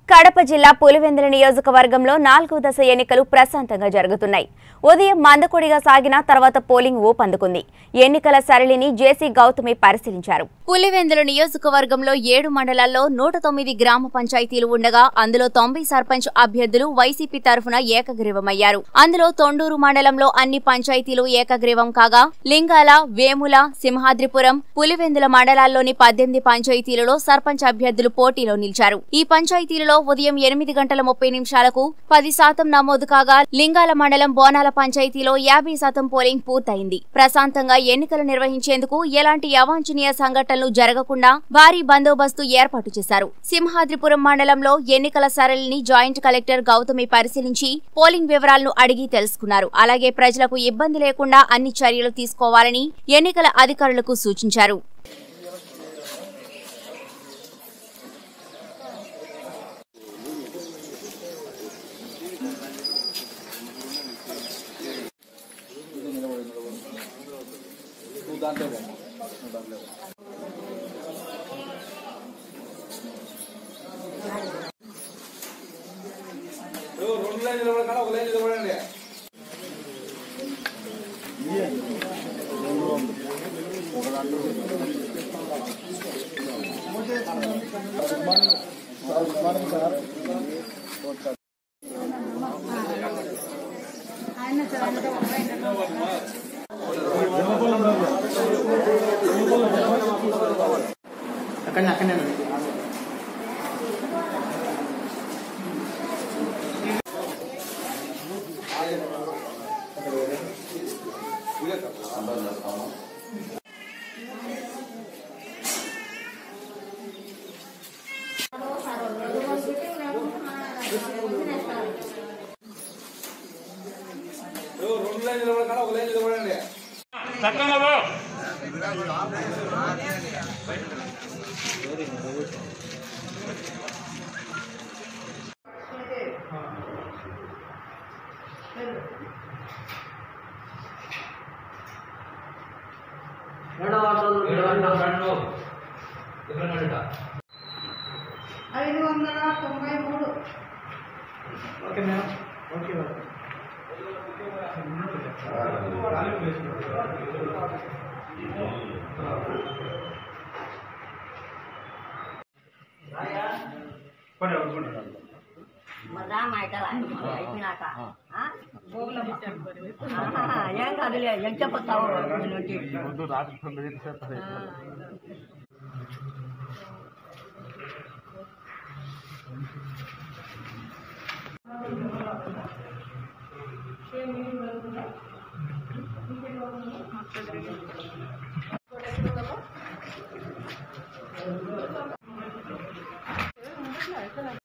కడప జిల్లా పులివెందుల నియోజకవర్గంలో నాలుగో దశ ఎన్నికలు ప్రశాంతంగా జరుగుతున్నాయి ఉదయం మందకొడిగా సాగిన తర్వాత పోలింగ్ ఊపందుకుంది ఎన్నికల సరళిని జేసీ గౌతమి పరిశీలించారు పులివెందుల నియోజకవర్గంలో ఏడు మండలాల్లో నూట తొమ్మిది గ్రామ పంచాయతీలు ఉండగా అందులో తొంభై సర్పంచ్ అభ్యర్థులు వైసీపీ తరఫున ఏకగ్రీవమయ్యారు అందులో తొండూరు మండలంలో అన్ని పంచాయతీలు ఏకగ్రీవం కాగా లింగాల వేముల సింహాద్రిపురం పులివెందుల మండలాల్లోని పద్దెనిమిది పంచాయతీలలో సర్పంచ్ అభ్యర్థులు పోటీలో నిలిచారు ఈ పంచాయతీలలో ఉదయం ఎనిమిది గంటల ముప్పై నిమిషాలకు పది శాతం నమోదు కాగా లింగాల మండలం బోనాల పంచాయతీలో యాభై శాతం పోలింగ్ పూర్తయింది ప్రశాంతంగా ఎన్నికలు నిర్వహించేందుకు ఎలాంటి అవాంఛనీయ సంఘటనలు జరగకుండా భారీ బందోబస్తు ఏర్పాటు చేశారు సింహాద్రిపురం మండలంలో ఎన్నికల సరళిని జాయింట్ కలెక్టర్ గౌతమి పరిశీలించి పోలింగ్ వివరాలను అడిగి తెలుసుకున్నారు అలాగే ప్రజలకు ఇబ్బంది లేకుండా అన్ని చర్యలు తీసుకోవాలని ఎన్నికల అధికారులకు సూచించారు రెండు లైన్ నిలబడకుండా ఒక లైన్ నిలబడండి అక్కడనే అక్కడనే రెండు లైన్ నిలబడకుండా ఒక లైన్ నిలబడండి ఐదు వందల తొంభై మూడు ఓకే మేడం ఓకే మేడం మళ్ళా మా ఇద్దరు అయిపోయినాక ఆ? ఆహా, ఏం కాదులే ఏం చెప్తావు నుంచి